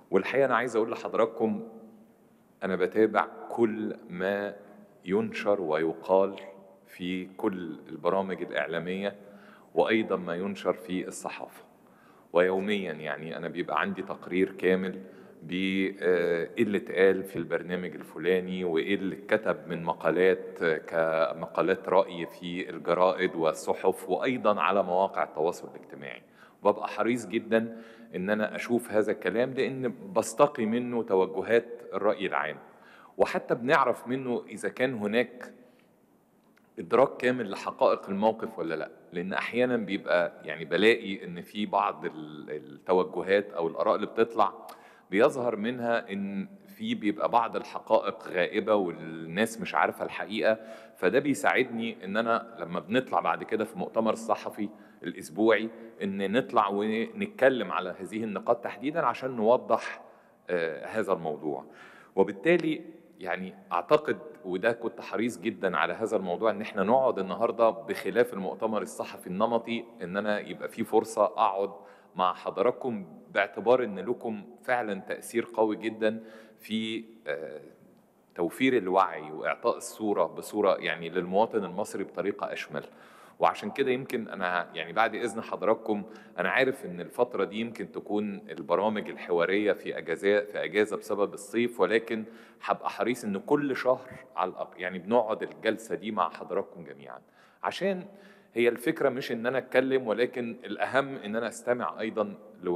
والحقيقة أنا عايز أقول لحضراتكم أنا بتابع كل ما ينشر ويقال في كل البرامج الإعلامية وأيضا ما ينشر في الصحافة ويوميا يعني أنا بيبقى عندي تقرير كامل بإيه اللي اتقال في البرنامج الفلاني وإيه اللي اتكتب من مقالات كمقالات رأي في الجرائد والصحف وأيضا على مواقع التواصل الاجتماعي وببقى حريص جدا ان انا اشوف هذا الكلام لان بستقي منه توجهات الراي العام وحتى بنعرف منه اذا كان هناك ادراك كامل لحقائق الموقف ولا لا لان احيانا بيبقى يعني بلاقي ان في بعض التوجهات او الاراء اللي بتطلع بيظهر منها ان في بيبقى بعض الحقائق غائبه والناس مش عارفه الحقيقه فده بيساعدني ان انا لما بنطلع بعد كده في مؤتمر الصحفي الاسبوعي ان نطلع ونتكلم على هذه النقاط تحديدا عشان نوضح آه هذا الموضوع وبالتالي يعني اعتقد وده كنت حريص جدا على هذا الموضوع ان احنا نقعد النهارده بخلاف المؤتمر الصحفي النمطي ان انا يبقى في فرصه اقعد مع حضراتكم باعتبار ان لكم فعلا تاثير قوي جدا في آه توفير الوعي واعطاء الصوره بصوره يعني للمواطن المصري بطريقه اشمل وعشان كده يمكن انا يعني بعد اذن حضراتكم انا عارف ان الفتره دي يمكن تكون البرامج الحواريه في اجازه في اجازه بسبب الصيف ولكن هبقى حريص ان كل شهر على الأقل يعني بنقعد الجلسه دي مع حضراتكم جميعا عشان هي الفكره مش ان انا اتكلم ولكن الاهم ان انا استمع ايضا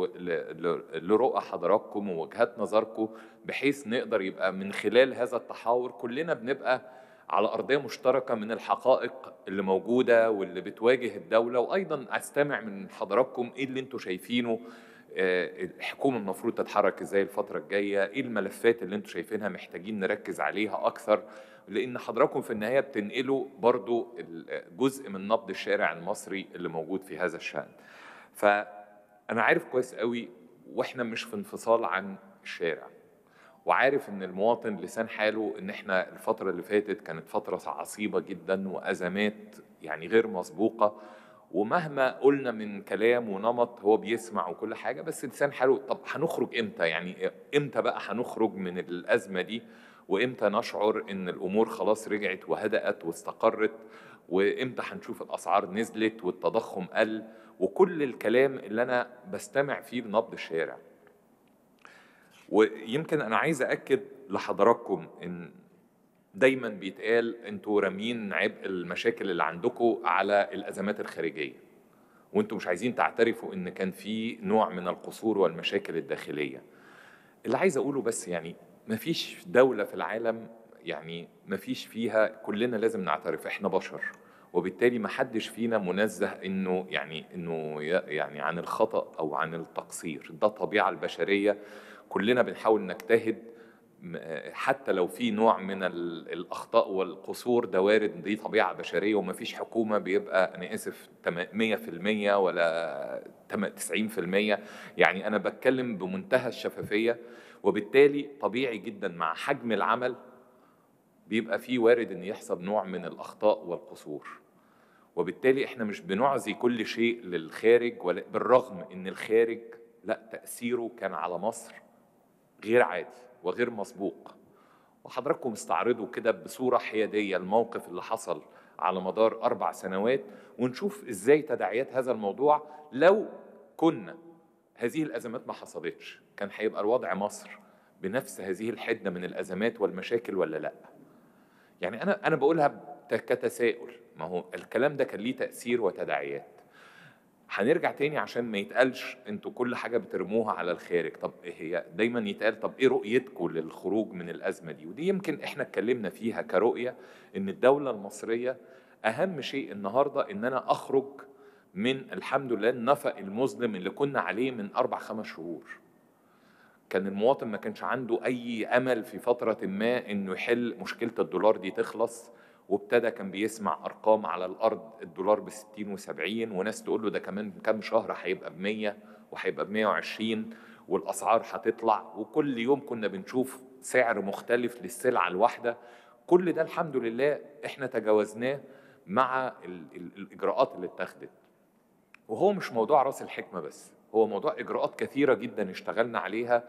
لرؤى حضراتكم ووجهات نظركم بحيث نقدر يبقى من خلال هذا التحاور كلنا بنبقى على أرضية مشتركة من الحقائق اللي موجودة واللي بتواجه الدولة وأيضا أستمع من حضراتكم إيه اللي أنتم شايفينه الحكومة المفروض تتحرك إزاي الفترة الجاية إيه الملفات اللي أنتم شايفينها محتاجين نركز عليها أكثر لأن حضراتكم في النهاية بتنقلوا برضو جزء من نبض الشارع المصري اللي موجود في هذا الشأن فأنا عارف كويس قوي وإحنا مش في انفصال عن الشارع وعارف ان المواطن لسان حاله ان احنا الفتره اللي فاتت كانت فتره عصيبه جدا وازمات يعني غير مسبوقه ومهما قلنا من كلام ونمط هو بيسمع وكل حاجه بس لسان حاله طب هنخرج امتى يعني امتى بقى هنخرج من الازمه دي وامتى نشعر ان الامور خلاص رجعت وهدأت واستقرت وامتى هنشوف الاسعار نزلت والتضخم قل وكل الكلام اللي انا بستمع فيه لنبض الشارع ويمكن انا عايز اكد لحضراتكم ان دايما بيتقال انتوا رامين عبء المشاكل اللي عندكم على الازمات الخارجيه وانتوا مش عايزين تعترفوا ان كان في نوع من القصور والمشاكل الداخليه اللي عايز اقوله بس يعني مفيش دوله في العالم يعني مفيش فيها كلنا لازم نعترف احنا بشر وبالتالي ما حدش فينا منزه انه يعني انه يعني عن الخطا او عن التقصير ده الطبيعه البشريه كلنا بنحاول نجتهد حتى لو في نوع من الاخطاء والقصور ده وارد دي طبيعه بشريه وما فيش حكومه بيبقى انا اسف 100% ولا 90% يعني انا بتكلم بمنتهى الشفافيه وبالتالي طبيعي جدا مع حجم العمل بيبقى في وارد ان يحصل نوع من الاخطاء والقصور وبالتالي احنا مش بنعزي كل شيء للخارج ولا بالرغم ان الخارج لا تاثيره كان على مصر غير عادي وغير مسبوق وحضراتكم استعرضوا كده بصورة حيادية الموقف اللي حصل على مدار أربع سنوات ونشوف إزاي تداعيات هذا الموضوع لو كنا هذه الأزمات ما حصلتش كان هيبقى الوضع مصر بنفس هذه الحدة من الأزمات والمشاكل ولا لأ يعني أنا أنا بقولها كتساؤل ما هو الكلام ده كان ليه تأثير وتداعيات هنرجع تاني عشان ما يتقالش انتوا كل حاجه بترموها على الخارج طب إيه هي دايما يتقال طب ايه رؤيتكم للخروج من الازمه دي ودي يمكن احنا اتكلمنا فيها كرؤيه ان الدوله المصريه اهم شيء النهارده ان انا اخرج من الحمد لله النفق المظلم اللي كنا عليه من اربع خمس شهور كان المواطن ما كانش عنده اي امل في فتره ما انه يحل مشكله الدولار دي تخلص وابتدى كان بيسمع ارقام على الارض الدولار ب 60 و70 وناس تقول له ده كمان كام شهر هيبقى ب 100 وهيبقى ب 120 والاسعار هتطلع وكل يوم كنا بنشوف سعر مختلف للسلعه الواحده كل ده الحمد لله احنا تجاوزناه مع ال ال الاجراءات اللي اتخذت وهو مش موضوع راس الحكمه بس هو موضوع اجراءات كثيره جدا اشتغلنا عليها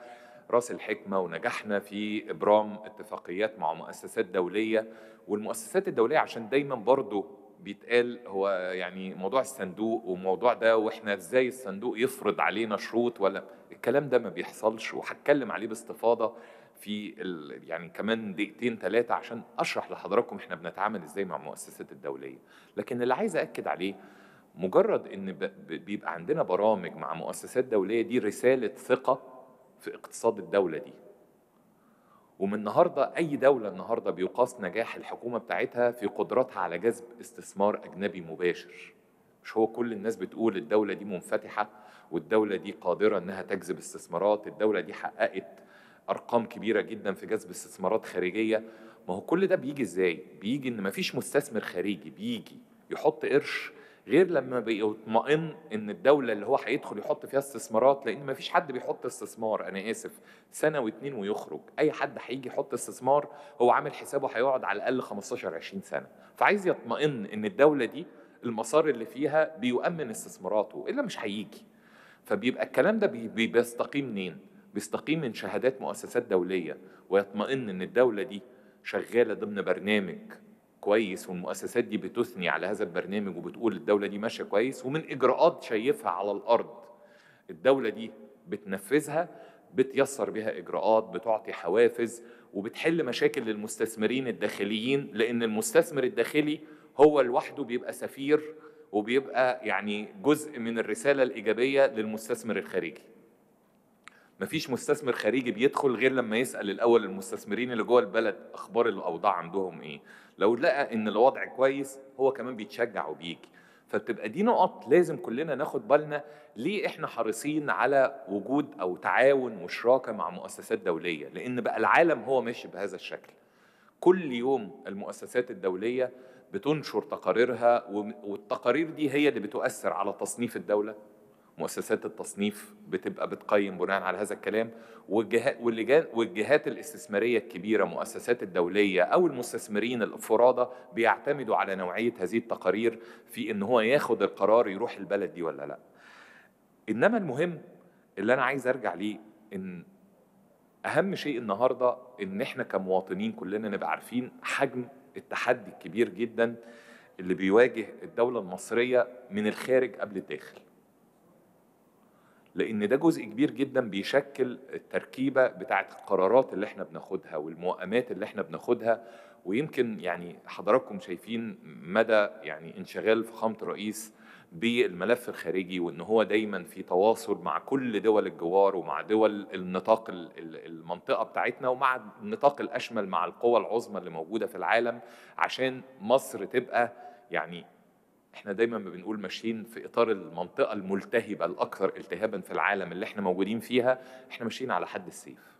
راس الحكمة ونجحنا في إبرام اتفاقيات مع مؤسسات دولية والمؤسسات الدولية عشان دايما برضو بيتقال هو يعني موضوع الصندوق وموضوع ده واحنا ازاي الصندوق يفرض علينا شروط ولا الكلام ده ما بيحصلش وهتكلم عليه باستفاضة في ال يعني كمان دقيقتين ثلاثة عشان أشرح لحضراتكم احنا بنتعامل ازاي مع المؤسسات الدولية لكن اللي عايز أكد عليه مجرد ان بيبقى عندنا برامج مع مؤسسات دوليه دي رساله ثقه في اقتصاد الدوله دي ومن النهارده اي دوله النهارده بيقاس نجاح الحكومه بتاعتها في قدرتها على جذب استثمار اجنبي مباشر مش هو كل الناس بتقول الدوله دي منفتحه والدوله دي قادره انها تجذب استثمارات الدوله دي حققت ارقام كبيره جدا في جذب استثمارات خارجيه ما هو كل ده بيجي ازاي بيجي ان مفيش مستثمر خارجي بيجي يحط قرش غير لما بيطمئن ان الدوله اللي هو هيدخل يحط فيها استثمارات لان ما فيش حد بيحط استثمار انا اسف سنه واتنين ويخرج اي حد هيجي يحط استثمار هو عامل حسابه هيقعد على الاقل 15 20 سنه فعايز يطمئن ان الدوله دي المسار اللي فيها بيؤمن استثماراته الا مش هيجي فبيبقى الكلام ده بيستقيم منين بيستقيم من شهادات مؤسسات دوليه ويطمئن ان الدوله دي شغاله ضمن برنامج كويس والمؤسسات دي بتثني على هذا البرنامج وبتقول الدولة دي ماشية كويس ومن إجراءات شايفها على الأرض الدولة دي بتنفذها بتيسر بها إجراءات بتعطي حوافز وبتحل مشاكل للمستثمرين الداخليين لأن المستثمر الداخلي هو لوحده بيبقى سفير وبيبقى يعني جزء من الرسالة الإيجابية للمستثمر الخارجي مفيش مستثمر خارجي بيدخل غير لما يسال الاول المستثمرين اللي جوه البلد اخبار الاوضاع عندهم ايه لو لقى ان الوضع كويس هو كمان بيتشجع وبيجي فبتبقى دي نقط لازم كلنا ناخد بالنا ليه احنا حريصين على وجود او تعاون وشراكه مع مؤسسات دوليه لان بقى العالم هو ماشي بهذا الشكل كل يوم المؤسسات الدوليه بتنشر تقاريرها والتقارير دي هي اللي بتؤثر على تصنيف الدوله مؤسسات التصنيف بتبقى بتقيم بناء على هذا الكلام والجهات والجهات الاستثماريه الكبيره مؤسسات الدوليه او المستثمرين الفرادى بيعتمدوا على نوعيه هذه التقارير في ان هو ياخد القرار يروح البلد دي ولا لا انما المهم اللي انا عايز ارجع ليه ان اهم شيء النهارده ان احنا كمواطنين كلنا نبقى عارفين حجم التحدي الكبير جدا اللي بيواجه الدوله المصريه من الخارج قبل الداخل لان ده جزء كبير جدا بيشكل التركيبه بتاعه القرارات اللي احنا بناخدها والموائمات اللي احنا بناخدها ويمكن يعني حضراتكم شايفين مدى يعني انشغال فخامه الرئيس بالملف الخارجي وان هو دايما في تواصل مع كل دول الجوار ومع دول النطاق المنطقه بتاعتنا ومع النطاق الاشمل مع القوى العظمى اللي موجوده في العالم عشان مصر تبقى يعني احنا دايما ما بنقول ماشيين في اطار المنطقه الملتهبه الاكثر التهابا في العالم اللي احنا موجودين فيها احنا ماشيين على حد السيف